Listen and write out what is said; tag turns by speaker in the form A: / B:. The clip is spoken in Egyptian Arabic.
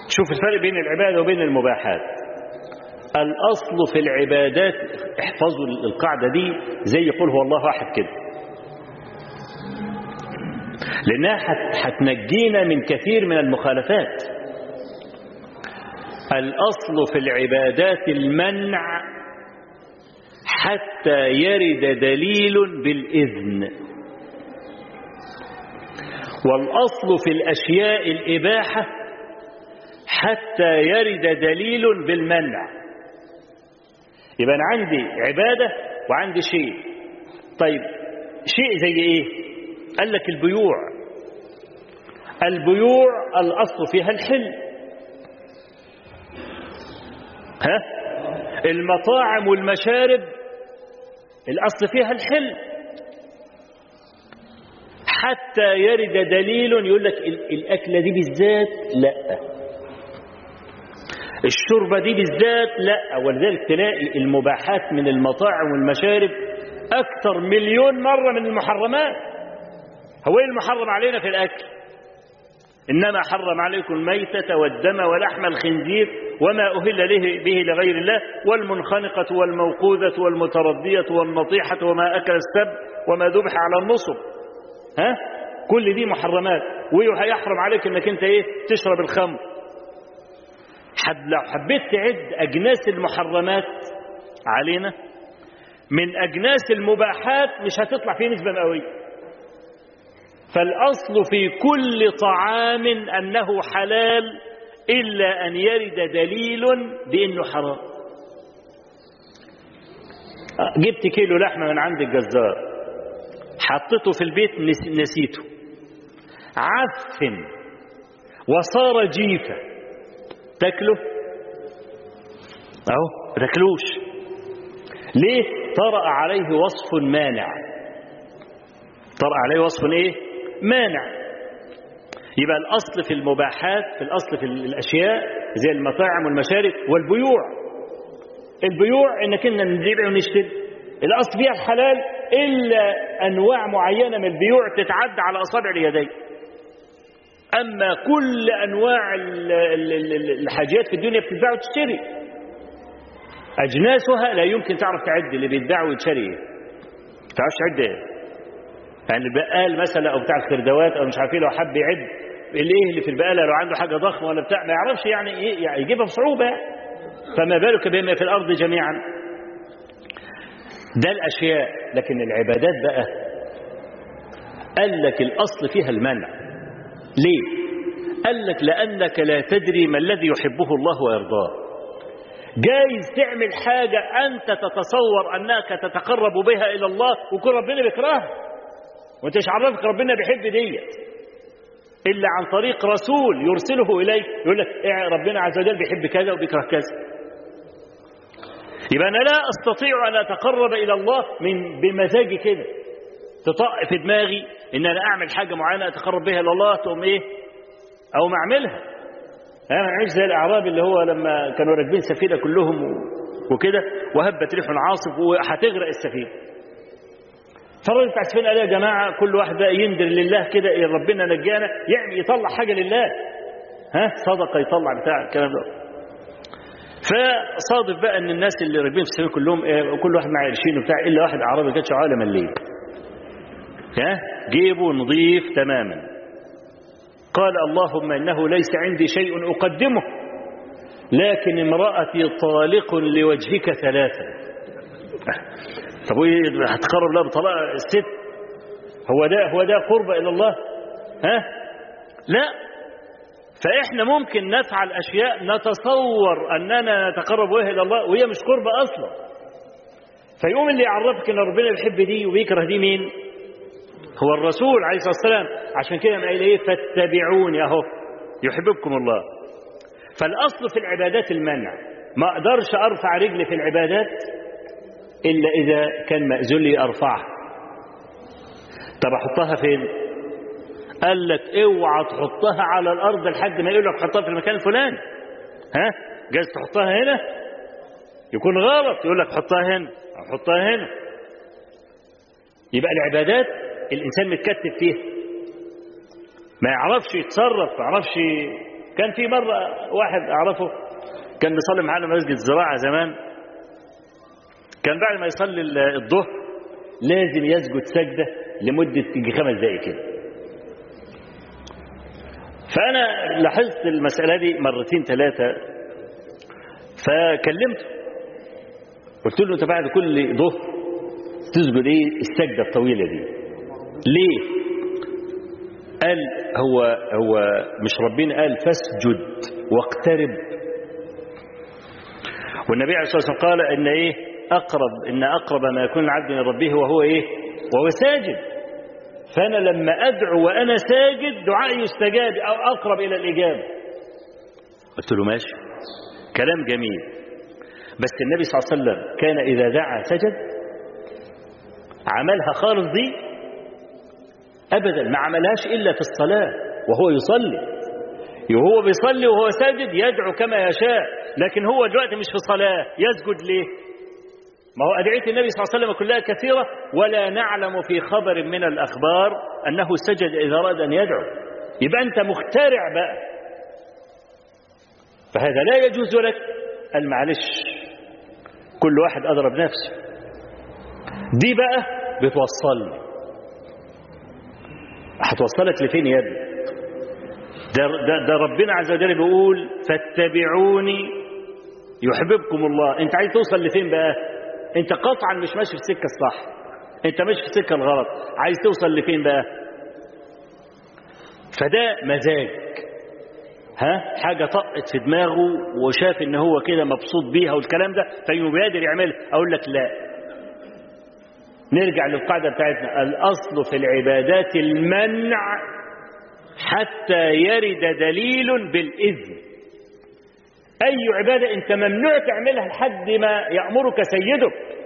A: شوف الفرق بين العبادة وبين المباحات الأصل في العبادات احفظوا القاعدة دي زي يقول هو الله أحد كده لأنها هتنجينا من كثير من المخالفات الأصل في العبادات المنع حتى يرد دليل بالإذن والأصل في الأشياء الإباحة حتى يرد دليل بالمنع يبقى أنا عندي عبادة وعندي شيء طيب شيء زي إيه قال لك البيوع البيوع الأصل فيها الحل ها المطاعم والمشارب الأصل فيها الحل حتى يرد دليل يقول لك الأكلة دي بالذات لا الشوربة دي بالذات لا ولذلك تلاقي المباحات من المطاعم والمشارب أكثر مليون مرة من المحرمات هو ايه المحرم علينا في الأكل إنما حرم عليكم الميتة والدم ولحم الخنزير وما أهل له به لغير الله والمنخنقة والموقوذة والمتردية والنطيحة وما أكل السب وما ذبح على النصب ها كل دي محرمات ويحرم عليك انك انت ايه تشرب الخمر حد لو حبيت تعد اجناس المحرمات علينا من اجناس المباحات مش هتطلع فيه نسبه مئويه فالاصل في كل طعام انه حلال الا ان يرد دليل بانه حرام جبت كيلو لحمه من عند الجزار حطيته في البيت نسيته عفن وصار جيفة تاكله اهو تاكلوش ليه طرأ عليه وصف مانع طرأ عليه وصف ايه مانع يبقى الأصل في المباحات في الأصل في الأشياء زي المطاعم والمشارب والبيوع البيوع انك إن نبيع ونشتري الأصل فيها الحلال إلا أنواع معينة من البيوع تتعدى على أصابع اليدين أما كل أنواع الحاجات في الدنيا بتتباع وتشتري أجناسها لا يمكن تعرف تعد اللي بيتباع ويتشري ايه تعرفش تعد ايه يعني البقال مثلا أو بتاع الخردوات أو مش عارف ايه لو حب يعد الايه اللي في البقالة لو عنده حاجة ضخمة ولا بتاع ما يعرفش يعني ايه يعني يجيبها بصعوبة فما بالك بما في الأرض جميعا ده الأشياء لكن العبادات بقى قال لك الأصل فيها المنع ليه قال لك لأنك لا تدري ما الذي يحبه الله ويرضاه جايز تعمل حاجة أنت تتصور أنك تتقرب بها إلى الله وكل ربنا بيكرهها وانت مش عرفك ربنا بيحب ديت إلا عن طريق رسول يرسله إليك يقول لك إيه ربنا عز وجل بيحب كذا وبيكره كذا يبقى أنا لا أستطيع أن أتقرب إلى الله من بمزاجي كده تطق في دماغي إن أنا أعمل حاجة معينة أتقرب بها إلى الله تقوم إيه أو ما أعملها أنا ما أعملش زي الأعراب اللي هو لما كانوا راكبين سفينة كلهم وكده وهبت ريح عاصف وهتغرق السفينة فالراجل بتاع السفينة قال يا جماعة كل واحد بقى يندر لله كده إيه ربنا نجانا يعني يطلع حاجة لله ها صدقة يطلع بتاع الكلام ده فصادف بقى ان الناس اللي راكبين في السفينه كلهم إيه كل واحد معاه قرشين وبتاع الا واحد اعرابي كانش عالم الليل ها جيبه نظيف تماما قال اللهم انه ليس عندي شيء اقدمه لكن امرأتي طالق لوجهك ثلاثا طب هتقرب لها بطلاق الست هو ده هو ده قرب الى الله ها لا فإحنا ممكن نفعل أشياء نتصور أننا نتقرب بها إلى الله وهي مش قربة أصلا فيقوم اللي يعرفك أن ربنا بيحب دي وبيكره دي مين هو الرسول عليه الصلاة والسلام عشان كده ما قال إيه فاتبعوني أهو يحببكم الله فالأصل في العبادات المنع ما أقدرش أرفع رجلي في العبادات إلا إذا كان مأذون لي أرفعها طب أحطها فين قال لك اوعى تحطها على الارض لحد ما يقول لك حطها في المكان الفلاني ها جايز تحطها هنا يكون غلط يقول لك حطها هنا او حطها هنا يبقى العبادات الانسان متكتف فيها ما يعرفش يتصرف ما يعرفش كان في مرة واحد أعرفه كان بيصلي معانا مسجد زراعة زمان كان بعد ما يصلي الظهر لازم يسجد سجدة لمدة يجي خمس دقايق كده فأنا لاحظت المسألة دي مرتين ثلاثة فكلمته قلت له أنت بعد كل ظهر تسجد إيه السجدة الطويلة دي ليه؟ قال هو هو مش ربنا قال فاسجد واقترب والنبي عليه الصلاه والسلام قال ان ايه اقرب ان اقرب ما يكون العبد من ربه وهو ايه وهو ساجد فانا لما ادعو وانا ساجد دعائي يستجاب او اقرب الى الاجابه قلت له ماشي كلام جميل بس النبي صلى الله عليه وسلم كان اذا دعا سجد عملها خالص دي ابدا ما عملهاش الا في الصلاه وهو يصلي وهو بيصلي وهو ساجد يدعو كما يشاء لكن هو دلوقتي مش في صلاه يسجد ليه ما هو أدعية النبي صلى الله عليه وسلم كلها كثيرة ولا نعلم في خبر من الأخبار أنه سجد إذا أراد أن يدعو يبقى أنت مخترع بقى فهذا لا يجوز لك المعلش كل واحد أضرب نفسه دي بقى بتوصلني هتوصلك لفين يا ابني ده, ده, ده ربنا عز وجل بيقول فاتبعوني يحببكم الله انت عايز توصل لفين بقى انت قطعا مش ماشي في السكه الصح انت ماشي في السكه الغلط عايز توصل لفين بقى فده مزاج ها حاجه طقت في دماغه وشاف ان هو كده مبسوط بيها والكلام ده فيبادر يعملها اقول لك لا نرجع للقاعده بتاعتنا الاصل في العبادات المنع حتى يرد دليل بالاذن اي عباده انت ممنوع تعملها لحد ما يامرك سيدك